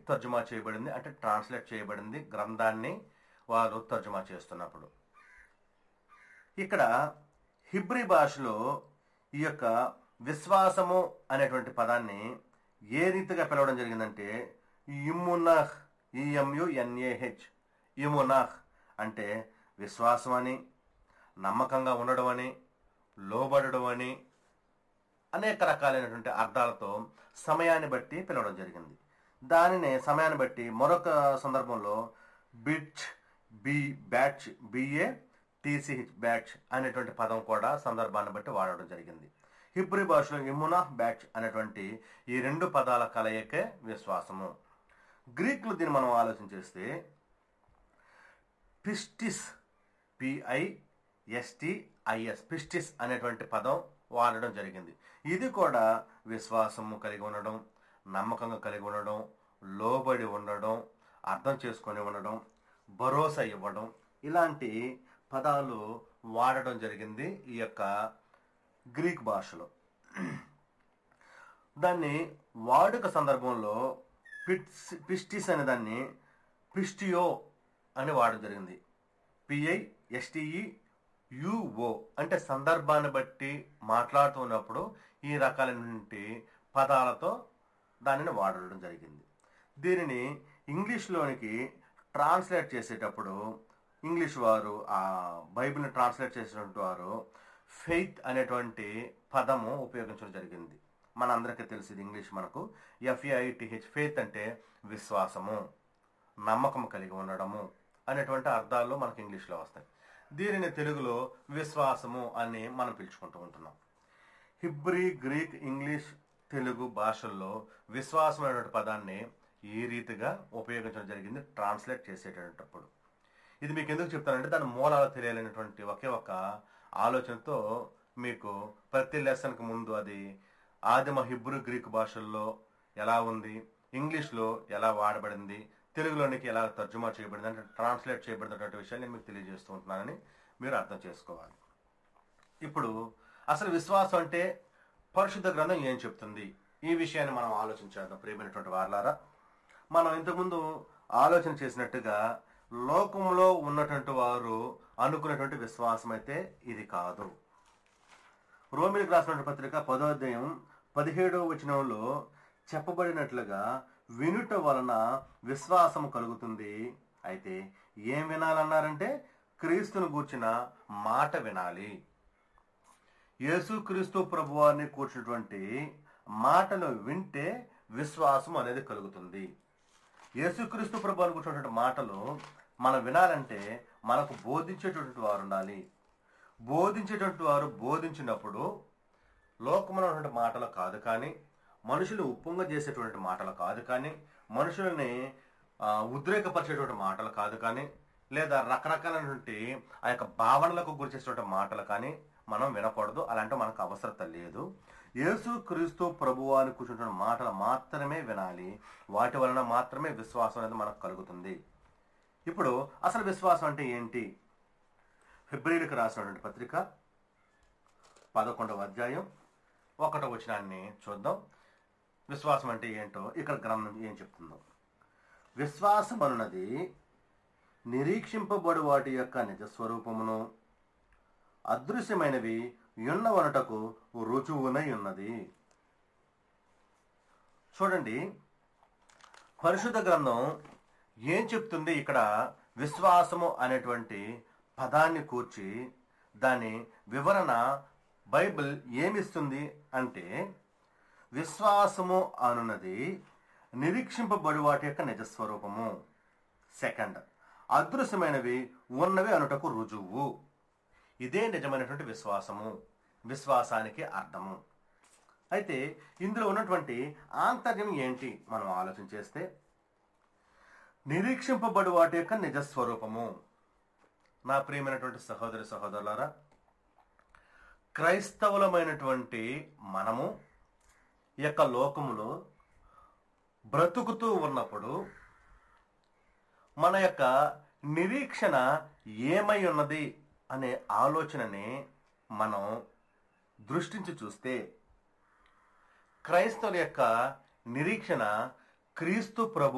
తర్జుమా చేయబడింది అంటే ట్రాన్స్లేట్ చేయబడింది గ్రంథాన్ని వారు తర్జుమా చేస్తున్నప్పుడు ఇక్కడ హిబ్రీ భాషలో ఈ యొక్క విశ్వాసము అనేటువంటి పదాన్ని ఏ రీతిగా పిలవడం జరిగిందంటే ఇమ్మునహ్ ఈఎంయుఎన్ఏహెచ్ ఇమునహ్ అంటే విశ్వాసం అని నమ్మకంగా ఉండడం అని లోబడడం అని అనేక రకాలైనటువంటి అర్థాలతో సమయాన్ని బట్టి పిలవడం జరిగింది దానినే సమయాన్ని బట్టి మరొక సందర్భంలో bit B batch BA TCH batch అనేటువంటి పదం కూడా సందర్భాన్ని బట్టి వాడడం జరిగింది హిబ్రి భాషలో ఇమునా బ్యాచ్ అనేటువంటి ఈ రెండు పదాల కలయికే విశ్వాసము గ్రీకులు దీన్ని మనం ఆలోచన చేస్తే పిస్టిస్ పిఐఎస్టిఐఎస్ పిస్టిస్ అనేటువంటి పదం వాడడం జరిగింది ఇది కూడా విశ్వాసము కలిగి ఉండడం నమ్మకంగా కలిగి ఉండడం లోబడి ఉండడం అర్థం చేసుకొని ఉండడం భరోసా ఇవ్వడం ఇలాంటి పదాలు వాడడం జరిగింది ఈ యొక్క గ్రీక్ భాషలో దాన్ని వాడుక సందర్భంలో పిట్స్ పిస్టిస్ అనే దాన్ని పిస్టియో అని వాడడం జరిగింది పిఐ ఎస్టిఈ యుఓ అంటే సందర్భాన్ని బట్టి మాట్లాడుతున్నప్పుడు ఈ రకాలైనటువంటి పదాలతో దానిని వాడడం జరిగింది దీనిని ఇంగ్లీష్లోనికి ట్రాన్స్లేట్ చేసేటప్పుడు ఇంగ్లీష్ వారు ఆ బైబిల్ని ట్రాన్స్లేట్ చేసినటువంటి వారు ఫెయిత్ అనేటువంటి పదము ఉపయోగించడం జరిగింది మన అందరికీ తెలిసింది ఇంగ్లీష్ మనకు ఎఫ్ఏఐటిహెచ్ ఫెయిత్ అంటే విశ్వాసము నమ్మకం కలిగి ఉండడము అనేటువంటి అర్థాలు మనకు ఇంగ్లీష్లో వస్తాయి దీనిని తెలుగులో విశ్వాసము అని మనం పిలుచుకుంటూ ఉంటున్నాం హిబ్రీ గ్రీక్ ఇంగ్లీష్ తెలుగు భాషల్లో విశ్వాసం అనేటువంటి పదాన్ని ఈ రీతిగా ఉపయోగించడం జరిగింది ట్రాన్స్లేట్ చేసేటప్పుడు ఇది మీకు ఎందుకు చెప్తానంటే దాని మూలాలు తెలియాలనేటువంటి ఒకే ఒక ఆలోచనతో మీకు ప్రతి లెసన్కి ముందు అది ఆదిమ హిబ్రూ గ్రీక్ భాషల్లో ఎలా ఉంది ఇంగ్లీష్లో ఎలా వాడబడింది తెలుగులోనికి ఎలా తర్జుమా చేయబడింది అంటే ట్రాన్స్లేట్ చేయబడినటువంటి విషయాన్ని నేను మీకు తెలియజేస్తూ ఉంటున్నానని మీరు అర్థం చేసుకోవాలి ఇప్పుడు అసలు విశ్వాసం అంటే పరిశుద్ధ గ్రంథం ఏం చెప్తుంది ఈ విషయాన్ని మనం ఆలోచించేద్దాం ప్రియమైనటువంటి వారులారా మనం ఇంతకుముందు ఆలోచన చేసినట్టుగా లోకంలో ఉన్నటువంటి వారు అనుకున్నటువంటి విశ్వాసం అయితే ఇది కాదు రోమిలకు రాసినటువంటి పత్రిక పదో అధ్యాయం పదిహేడవ వచనంలో చెప్పబడినట్లుగా వినుట వలన విశ్వాసం కలుగుతుంది అయితే ఏం వినాలన్నారంటే క్రీస్తును గూర్చిన మాట వినాలి యేసుక్రీస్తు ప్రభువారిని కూర్చున్నటువంటి మాటను వింటే విశ్వాసం అనేది కలుగుతుంది యేసుక్రీస్తు ప్రభువారిని కూర్చున్నటువంటి మాటలు మనం వినాలంటే మనకు బోధించేటటువంటి వారు ఉండాలి బోధించేటటువంటి వారు బోధించినప్పుడు లోకములో ఉన్నటువంటి మాటలు కాదు కానీ మనుషులు ఉప్పొంగ చేసేటువంటి మాటలు కాదు కానీ మనుషులని ఆ, ఉద్రేకపరిచేటువంటి మాటలు కాదు కానీ లేదా రకరకాలైనటువంటి ఆ యొక్క భావనలకు గురి చేసేటువంటి మాటలు కానీ మనం వినకూడదు అలాంటి మనకు అవసరత లేదు యేసు క్రీస్తు ప్రభువాని కూర్చుంటున్న మాటలు మాత్రమే వినాలి వాటి వలన మాత్రమే విశ్వాసం అనేది మనకు కలుగుతుంది ఇప్పుడు అసలు విశ్వాసం అంటే ఏంటి ఫిబ్రవరికి రాసినటువంటి పత్రిక పదకొండవ అధ్యాయం ఒకటో వచనాన్ని చూద్దాం విశ్వాసం అంటే ఏంటో ఇక్కడ గ్రంథం ఏం చెప్తుందో విశ్వాసం అనున్నది నిరీక్షింపబడు వాటి యొక్క నిజస్వరూపమును అదృశ్యమైనవి యున్నవనటకు రుజువునై ఉన్నది చూడండి పరిశుద్ధ గ్రంథం ఏం చెప్తుంది ఇక్కడ విశ్వాసము అనేటువంటి పదాన్ని కూర్చి దాని వివరణ బైబిల్ ఏమిస్తుంది అంటే విశ్వాసము అనున్నది నిరీక్షింపబడి వాటి యొక్క నిజస్వరూపము సెకండ్ అదృశ్యమైనవి ఉన్నవి అనుటకు రుజువు ఇదే నిజమైనటువంటి విశ్వాసము విశ్వాసానికి అర్థము అయితే ఇందులో ఉన్నటువంటి ఆంతర్యం ఏంటి మనం ఆలోచన చేస్తే నిరీక్షింపబడి వాటి యొక్క నిజస్వరూపము నా ప్రియమైనటువంటి సహోదరి సహోదరులారా క్రైస్తవులమైనటువంటి మనము ఈ యొక్క లోకములో బ్రతుకుతూ ఉన్నప్పుడు మన యొక్క నిరీక్షణ ఏమై ఉన్నది అనే ఆలోచనని మనం దృష్టించి చూస్తే క్రైస్తవుల యొక్క నిరీక్షణ క్రీస్తు ప్రభు